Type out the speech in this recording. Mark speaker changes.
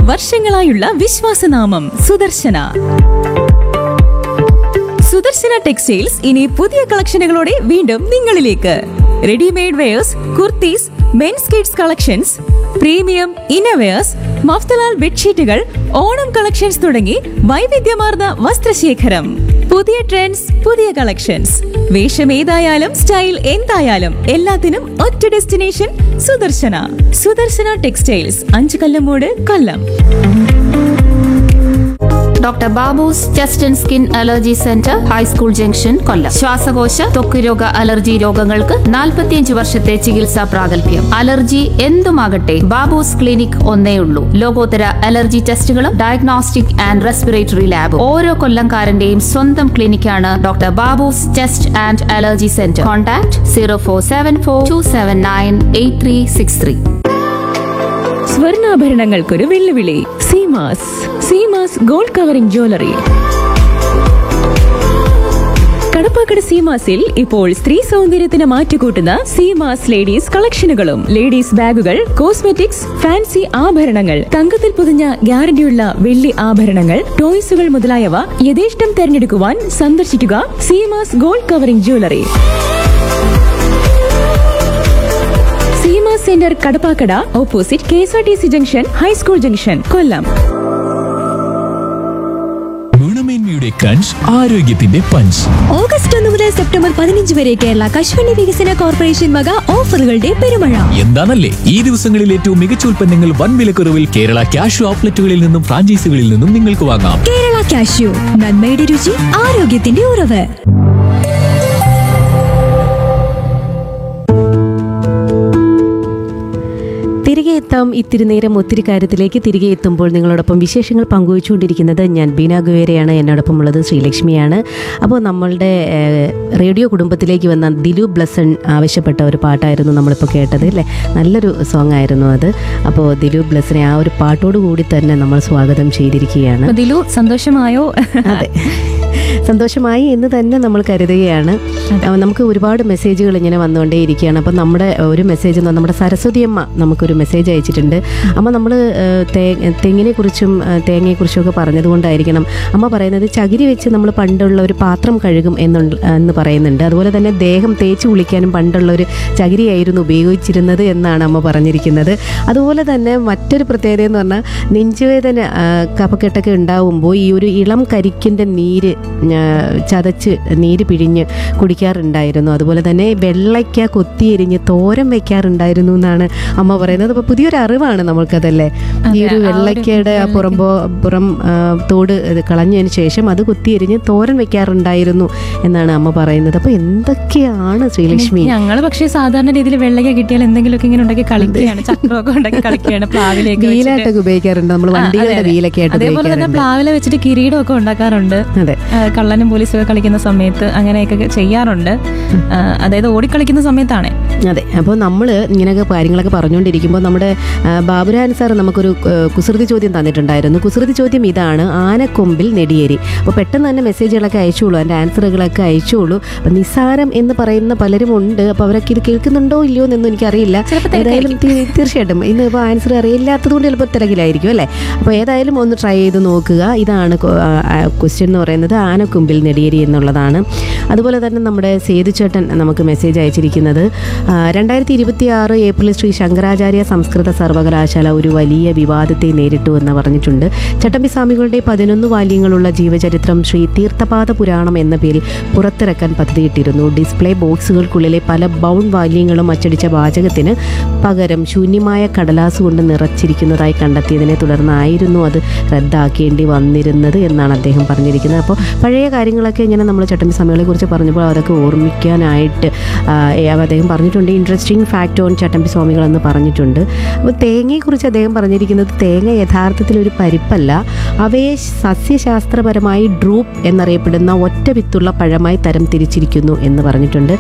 Speaker 1: വർഷങ്ങളായുള്ള വിശ്വാസനാമം സുദർശന സുദർശന ടെക്സ്റ്റൈൽസ് ഇനി പുതിയ കളക്ഷനുകളോടെ വീണ്ടും നിങ്ങളിലേക്ക് readymade wears kurtis mens kids collections premium innerwears Mafatlal ബെഡ്ഷീറ്റുകൾ ഓണം കളക്ഷൻസ് തുടങ്ങി വൈവിധ്യമാർന്ന വസ്ത്രശേഖരം പുതിയ ട്രെൻഡ്സ് പുതിയ കളക്ഷൻസ് വേഷം ഏതായാലും സ്റ്റൈൽ എന്തായാലും എല്ലാത്തിനും ഒറ്റ ഡെസ്റ്റിനേഷൻ സുദർശന സുദർശന ടെക്സ്റ്റൈൽസ് അഞ്ചു Kallamood Kollam
Speaker 2: doctor Babu's chest and skin allergy centre high school junction Kollam ശ്വാസകോശ ത്വക്ക് രോഗ അലർജി രോഗങ്ങൾക്ക് 45 വർഷത്തെ ചികിത്സാ പ്രാഗൽഭ്യം അലർജി എന്തുമാകട്ടെ ബാബൂസ് ക്ലിനിക് ഒന്നേ ഉള്ളൂ ലോകോത്തര അലർജി ടെസ്റ്റുകളും ഡയഗ്നോസ്റ്റിക് ആൻഡ് റെസ്പിറേറ്ററി ലാബ് ഓരോ കൊല്ലംകാരന്റെയും സ്വന്തം ക്ലിനിക്കാണ് doctor Babu's chest and allergy centre contact zero four seven four two seven nine eight three six three
Speaker 1: സ്വർണ്ണാഭരണങ്ങൾക്കൊരു വെല്ലുവിളി Seemas Seemas gold covering jewellery Kadappakada സീമാസിൽ ഇപ്പോൾ സ്ത്രീ സൗന്ദര്യത്തിന് മാറ്റുകൂട്ടുന്ന സീമാസ് ലേഡീസ് കളക്ഷനുകളും ലേഡീസ് ബാഗുകൾ കോസ്മെറ്റിക്സ് ഫാൻസി ആഭരണങ്ങൾ തങ്കത്തിൽ പൊതിഞ്ഞ ഗ്യാരണ്ടിയുള്ള വെള്ളി ആഭരണങ്ങൾ ടോയ്സുകൾ മുതലായവ യഥേഷ്ടം തെരഞ്ഞെടുക്കുവാൻ സന്ദർശിക്കുക Seemas gold covering jewellery Seema centre Kadappakada opposite K S R T C junction high school junction Kollam
Speaker 3: ഗുണമേന്മയുടെ ക്രഞ്ച് ആരോഗ്യത്തിന്റെ പഞ്ച്
Speaker 4: ഓഗസ്റ്റ് ഒന്ന് മുതൽ സെപ്റ്റംബർ പതിനഞ്ച് വരെ കേരള കശുവണ്ടി വികസന കോർപ്പറേഷൻ വക ഓഫറുകളുടെ പെരുമഴ
Speaker 3: എന്താണല്ലേ ഈ ദിവസങ്ങളിൽ ഏറ്റവും മികച്ച ഉൽപ്പന്നങ്ങൾ വൻ വിലക്കുറവിൽ കേരള ക്യാഷ് ഔട്ട്ലെറ്റുകളിൽ നിന്നും ഫ്രാഞ്ചൈസികളിൽ നിന്നും നിങ്ങൾക്ക് വാങ്ങാം
Speaker 4: കേരള കാഷ്യൂ നന്മയുടെ രുചി ആരോഗ്യത്തിന്റെ ഉറവ്
Speaker 5: തിരികെ എത്താം ഇത്തിരി നേരം ഒത്തിരി കാര്യത്തിലേക്ക് തിരികെ എത്തുമ്പോൾ നിങ്ങളോടൊപ്പം വിശേഷങ്ങൾ പങ്കുവച്ചുകൊണ്ടിരിക്കുന്നത് ഞാൻ ബീന ഗുവേരയാണ് എന്നോടൊപ്പം ഉള്ളത് ശ്രീലക്ഷ്മിയാണ് അപ്പോൾ നമ്മളുടെ ഏഹ്, റേഡിയോ കുടുംബത്തിലേക്ക് വന്ന ദിലു ബ്ലസൺ ആവശ്യപ്പെട്ട ഒരു പാട്ടായിരുന്നു നമ്മളിപ്പോൾ കേട്ടത് അല്ലേ നല്ലൊരു സോങ് ആയിരുന്നു അത് അപ്പോൾ ദിലു ബ്ലസനെ ആ ഒരു പാട്ടോട് കൂടി തന്നെ നമ്മൾ സ്വാഗതം ചെയ്തിരിക്കുകയാണ്
Speaker 1: ദിലു സന്തോഷമായോ
Speaker 5: അതെ സന്തോഷമായി എന്ന് തന്നെ നമ്മൾ കരുതുകയാണ് അഹ് നമുക്ക് ഒരുപാട് മെസ്സേജുകൾ ഇങ്ങനെ വന്നുകൊണ്ടേയിരിക്കുകയാണ് അപ്പം നമ്മുടെ ഒരു മെസ്സേജ് എന്ന് പറഞ്ഞാൽ നമ്മുടെ സരസ്വതി അമ്മ നമുക്കൊരു മെസ്സേജ് അയച്ചിട്ടുണ്ട് അമ്മ നമ്മൾ തെങ്ങിനെ കുറിച്ചും തേങ്ങയെ കുറിച്ചും ഒക്കെ പറഞ്ഞതുകൊണ്ടായിരിക്കണം അമ്മ പറയുന്നത് ചകിരി വെച്ച് നമ്മൾ പണ്ടുള്ള ഒരു പാത്രം കഴുകും എന്നുള്ള എന്ന് പറയുന്നുണ്ട് അതുപോലെ തന്നെ ദേഹം തേച്ച് കുളിക്കാനും പണ്ടുള്ള ഒരു ചകിരിയായിരുന്നു ഉപയോഗിച്ചിരുന്നത് എന്നാണ് അമ്മ പറഞ്ഞിരിക്കുന്നത് അതുപോലെ തന്നെ മറ്റൊരു പ്രത്യേകത എന്ന് പറഞ്ഞാൽ നെഞ്ചുവേദന ആ, കഫക്കെട്ടൊക്കെ ഉണ്ടാവുമ്പോൾ ഈ ഒരു ഇളം കരിക്കിൻ്റെ നീര് ആ, ചതച്ച് നീര് പിഴിഞ്ഞ് കുടിക്കാറുണ്ടായിരുന്നു അതുപോലെ തന്നെ വെള്ളയ്ക്ക കൊത്തിയെരിഞ്ഞ് തോരൻ വെക്കാറുണ്ടായിരുന്നു എന്നാണ് അമ്മ പറയുന്നത് അപ്പോൾ പുതിയൊരു അറിവാണ് നമ്മൾക്കതല്ലേ ഈ ഒരു വെള്ളയ്ക്കയുടെ ആ പുറമ്പോ പുറം ആ, തോട് ഇത് കളഞ്ഞതിന് ശേഷം അത് കൊത്തിയെരിഞ്ഞ് തോരൻ വെക്കാറുണ്ടായിരുന്നു എന്നാണ് അമ്മ പറയുന്നത് അപ്പോൾ എന്തൊക്കെയാണ് ശ്രീലക്ഷ്മി
Speaker 1: ഞങ്ങള് പക്ഷേ സാധാരണ രീതിയിൽ വെള്ളയ്ക്ക കിട്ടിയാൽ എന്തെങ്കിലുമൊക്കെ ഇങ്ങനെ ഉണ്ടാക്കി കളിക്കുകയാണ് ചക്രമൊക്കെ ഉണ്ടാക്കി കളിക്കുകയാണ് പ്ലാവിലേക്ക് വെച്ചിട്ട്.
Speaker 5: വീലായിട്ടൊക്കെ ഉപയോഗിക്കാറുണ്ട് നമ്മൾ
Speaker 1: ആ, അതെ,
Speaker 5: വണ്ടികളുടെ
Speaker 1: അതെ.
Speaker 5: വീലൊക്കെ ആയിട്ട്
Speaker 1: അതേപോലെ തന്നെ
Speaker 5: ഉപയോഗിക്കാറുണ്ട്
Speaker 1: പ്ലാവില വെച്ചിട്ട് കിരീടമൊക്കെ ഉണ്ടാക്കാറുണ്ട്
Speaker 5: അതെ
Speaker 1: ആ, കള്ളനും പോലീസും ഒക്കെ കളിക്കുന്ന സമയത്ത് അങ്ങനെയൊക്കെ ചെയ്യാറുണ്ട് ആ, അതായത് ഓടിക്കളിക്കുന്ന സമയത്താണ്
Speaker 5: അതെ അപ്പോൾ നമ്മൾ ഇങ്ങനെയൊക്കെ കാര്യങ്ങളൊക്കെ പറഞ്ഞുകൊണ്ടിരിക്കുമ്പോൾ നമ്മുടെ ആ, ബാബുരാൻ സാർ നമുക്കൊരു ആ, കുസൃതി ചോദ്യം തന്നിട്ടുണ്ടായിരുന്നു കുസൃതി ചോദ്യം ഇതാണ് ആനക്കൊമ്പിൽ നെടിയേരി അപ്പോൾ പെട്ടെന്ന് തന്നെ മെസ്സേജുകളൊക്കെ അയച്ചോളൂ അതിൻ്റെ ആൻസറുകളൊക്കെ അയച്ചോളൂ അപ്പോൾ നിസ്സാരം എന്ന് പറയുന്ന പലരും ഉണ്ട് അപ്പോൾ അവരൊക്കെ ഇത് കേൾക്കുന്നുണ്ടോ ഇല്ലയോ എന്നൊന്നും എനിക്കറിയില്ല
Speaker 1: ചിലപ്പോൾ
Speaker 5: ഏതായാലും തീ- തീർച്ചയായിട്ടും ഇന്ന് ഇപ്പോൾ ആൻസർ അറിയില്ലാത്തത് കൊണ്ട് ചിലപ്പോൾ തിരക്കിലായിരിക്കും അല്ലേ അപ്പോൾ ഏതായാലും ഒന്ന് ട്രൈ ചെയ്ത് നോക്കുക ഇതാണ് ക്വസ്റ്റ്യൻ എന്ന് പറയുന്നത് ആനക്കൊമ്പിൽ നെടിയേരി എന്നുള്ളതാണ് അതുപോലെ തന്നെ നമ്മുടെ സേതുചേട്ടൻ നമുക്ക് മെസ്സേജ് അയച്ചിരിക്കുന്നത് ആ, രണ്ടായിരത്തി ഇരുപത്തി ആറ് ഏപ്രിൽ ശ്രീ ശങ്കരാചാര്യ സംസ്കൃത സർവകലാശാല ഒരു വലിയ വിവാദത്തെ നേരിട്ടു എന്ന് പറഞ്ഞിട്ടുണ്ട് ചട്ടമ്പി സ്വാമികളുടെ പതിനൊന്ന് വാല്യങ്ങളുള്ള ജീവചരിത്രം ശ്രീ തീർത്ഥപാദ പുരാണം എന്ന പേരിൽ പുറത്തിറക്കാൻ പദ്ധതിയിട്ടിരുന്നു ഡിസ്പ്ലേ ബോക്സുകൾക്കുള്ളിലെ പല ബൗണ്ട് വാല്യങ്ങളും അച്ചടിച്ച വാചകത്തിന് പകരം ശൂന്യമായ കടലാസ് കൊണ്ട് നിറച്ചിരിക്കുന്നതായി കണ്ടെത്തിയതിനെ തുടർന്നായിരുന്നു അത് റദ്ദാക്കേണ്ടി വന്നിരുന്നത് എന്നാണ് അദ്ദേഹം പറഞ്ഞിരിക്കുന്നത് അപ്പോൾ പഴയ കാര്യങ്ങളൊക്കെ ഇങ്ങനെ നമ്മൾ ചട്ടമ്പി സ്വാമികളെ കുറിച്ച് പറഞ്ഞപ്പോൾ അതൊക്കെ ഓർമ്മിക്കാനായിട്ട് ആ, ഏ, അദ്ദേഹം പറഞ്ഞിട്ടുണ്ട് ഇൻട്രസ്റ്റിംഗ് ഫാക്ട് ഓൺ ചട്ടമ്പി സ്വാമികൾ എന്ന് പറഞ്ഞിട്ടുണ്ട് അപ്പോൾ തേങ്ങയെക്കുറിച്ച് അദ്ദേഹം പറഞ്ഞിരിക്കുന്നത് തേങ്ങ യഥാർത്ഥത്തിൽ ഒരു പരിപ്പല്ല അവയെ സസ്യശാസ്ത്രപരമായി ഡ്രൂപ്പ് എന്നറിയപ്പെടുന്ന ഒറ്റ വിത്തുള്ള പഴമായി തരം തിരിച്ചിരിക്കുന്നു എന്ന് പറഞ്ഞിട്ടുണ്ട്